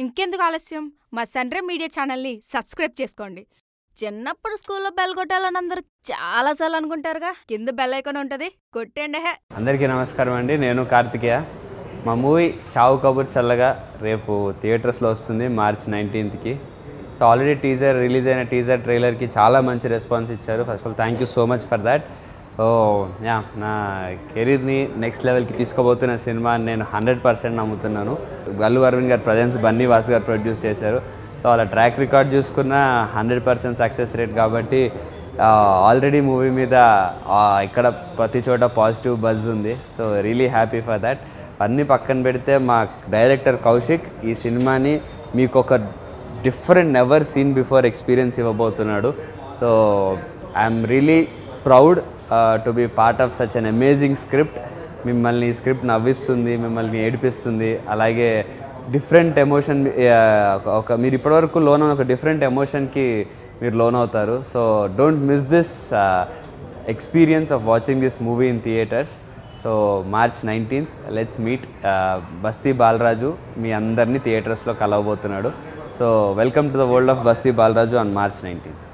ఇంకెందుకు ఆలస్యం మా సన్రే మీడియా ఛానల్ని సబ్స్క్రైబ్ చేసుకోండి చిన్నప్పుడు స్కూల్లో బెల్ కొట్టాలని అందరూ చాలాసార్లు అనుకుంటారుగా కింద బెల్ ఐకాన్ ఉంటుంది కొట్టండి హే అందరికీ నమస్కారం అండి నేను కార్తికేయ మా మూవీ చావు కబుర్ చల్లగా రేపు థియేటర్స్లో వస్తుంది మార్చ్ నైన్టీన్త్కి సో ఆల్రెడీ టీజర్ రిలీజ్ అయిన టీజర్ ట్రైలర్కి చాలా మంచి రెస్పాన్స్ ఇచ్చారు first of all thank you so much for that oh yeah నా కెరీర్ని నెక్స్ట్ లెవెల్కి తీసుకోబోతున్న సినిమా అని నేను హండ్రెడ్ పర్సెంట్ నమ్ముతున్నాను అల్లు అరవింద్ గారు ప్రజెన్స్ బన్నీ వాస్ గారు ప్రొడ్యూస్ చేశారు సో వాళ్ళ ట్రాక్ రికార్డ్ చూసుకున్న హండ్రెడ్ పర్సెంట్ సక్సెస్ రేట్ కాబట్టి ఆల్రెడీ మూవీ మీద ఆ, ఇక్కడ ప్రతి చోట పాజిటివ్ బజ్ ఉంది so really happy for that అన్నీ పక్కన పెడితే మా డైరెక్టర్ కౌశిక్ ఈ సినిమాని మీకు ఒక different never seen before experience ఇవ్వబోతున్నాడు so I'm really proud to be part of such an amazing script మిమ్మల్ని ఈ స్క్రిప్ట్ నవ్విస్తుంది మిమ్మల్ని ఏడిపిస్తుంది అలాగే డిఫరెంట్ ఎమోషన్ ఒక మీరు ఇప్పటివరకు లోన్ ఒక డిఫరెంట్ ఎమోషన్కి మీరు లోన్ అవుతారు so don't miss this experience of watching this movie in theatres so March nineteenth let's meet Basthi Balaraju మీ అందరినీ థియేటర్స్లో కలవబోతున్నాడు so welcome to the world of Basthi Balaraju on March nineteenth